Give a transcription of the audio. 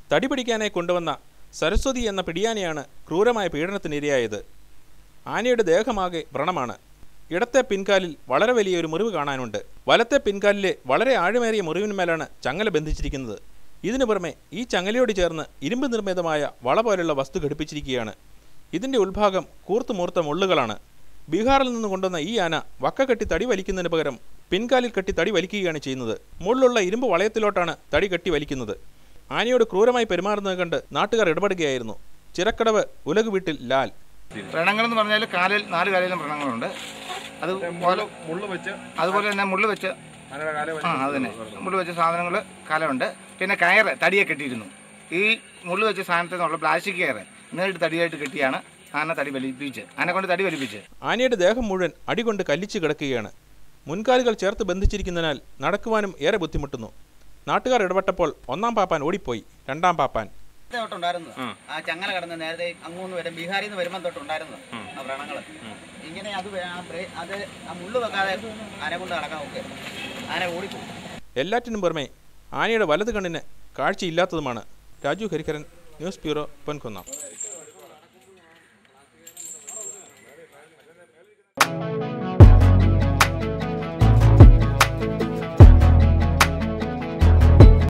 തടി പിടിക്കാനായി കൊണ്ടുവന്ന സരസ്വതി എന്ന പിടിയാനയാണ് ക്രൂരമായ പീഡനത്തിനിരയായത് ആനയുടെ ദേഹമാകെ വ്രണമാണ് ഇടത്തെ പിൻകാലിൽ വളരെ വലിയൊരു മുറിവ് കാണാനുണ്ട് വലത്തെ പിൻകാലിലെ വളരെ ആഴമേറിയ മുറിവിന്മേലാണ് ചങ്ങല ബന്ധിച്ചിരിക്കുന്നത് ഇതിനു പുറമെ ഈ ചങ്ങലയോട് ചേർന്ന് ഇരുമ്പ് നിർമ്മിതമായ വള പോലുള്ള വസ്തു ഘടിപ്പിച്ചിരിക്കുകയാണ് ഇതിന്റെ ഉൾഭാഗം കൂർത്തുമൂർത്ത മുള്ളുകളാണ് ബീഹാറിൽ നിന്ന് കൊണ്ടുവന്ന ഈ ആന വക്ക കെട്ടി തടി വലിക്കുന്നതിന് പകരം പിൻകാലിൽ കെട്ടി തടി വലിക്കുകയാണ് ചെയ്യുന്നത് മുള്ളുള്ള ഇരുമ്പ് വളയത്തിലോട്ടാണ് തടി കെട്ടി വലിക്കുന്നത് ആനയോട് ക്രൂരമായി പെരുമാറുന്നത് കണ്ട് നാട്ടുകാർ ഇടപെടുകയായിരുന്നു ചിറക്കടവ് ഉലക് വീട്ടിൽ ലാൽ വ്രണങ്ങൾ എന്ന് പറഞ്ഞാൽ കാലിൽ നാല് കാലിലും വ്രണങ്ങളുണ്ട് അത് പോലെ മുള്ളു വെച്ച് അതുപോലെ തന്നെ മുള്ളു വെച്ച് ആനയുടെ കാലം ആ അത് തന്നെ മുള്ളു വെച്ച സാധനങ്ങൾ കാലമുണ്ട് പിന്നെ കയറ് തടിയെ കെട്ടിയിരുന്നു ഈ മുള്ളു വെച്ച സാധനത്തിൽ നിന്നുള്ള പ്ലാസ്റ്റിക് കയറ് നേരിട്ട് തടിയായിട്ട് കെട്ടിയാണ് ആന തടി വലിപ്പിച്ച് ആനെ കൊണ്ട് തടി വലിപ്പിച്ച് ആനയുടെ ദേഹം മുഴുവൻ അടികൊണ്ട് കല്ലിച്ച് കിടക്കുകയാണ് മുൻകാലുകൾ ചേർത്ത് ബന്ധിച്ചിരിക്കുന്നതിനാൽ നടക്കുവാനും ഏറെ ബുദ്ധിമുട്ടുന്നു നാട്ടുകാർ ഇടപെട്ടപ്പോൾ ഒന്നാം പാപ്പാൻ ഓടിപ്പോയി രണ്ടാം പാപ്പാൻ നേരത്തെ തൊട്ടുണ്ടായിരുന്നത് ആ ചങ്ങല കടന്ന് നേരത്തെ അങ്ങോന്ന് വരും ബീഹാറിൽ നിന്ന് വരുമ്പോൾ തൊട്ടുണ്ടായിരുന്നു ആ വ്രണങ്ങൾ ഇങ്ങനെ അത് വേ- ആ ബ്രേ- അത് ആ മുള്ളു വെക്കാതെ ആനെ കൊണ്ട് നടക്കാൻ നോക്കുക ആന ഓടിപ്പോകും എല്ലാറ്റിനും പുറമെ ആനയുടെ വലത് കണ്ണിന് കാഴ്ചയില്ലാത്തതുമാണ് രാജു ഹരിഹരൻ ന്യൂസ് ബ്യൂറോ പൊൻകുന്നം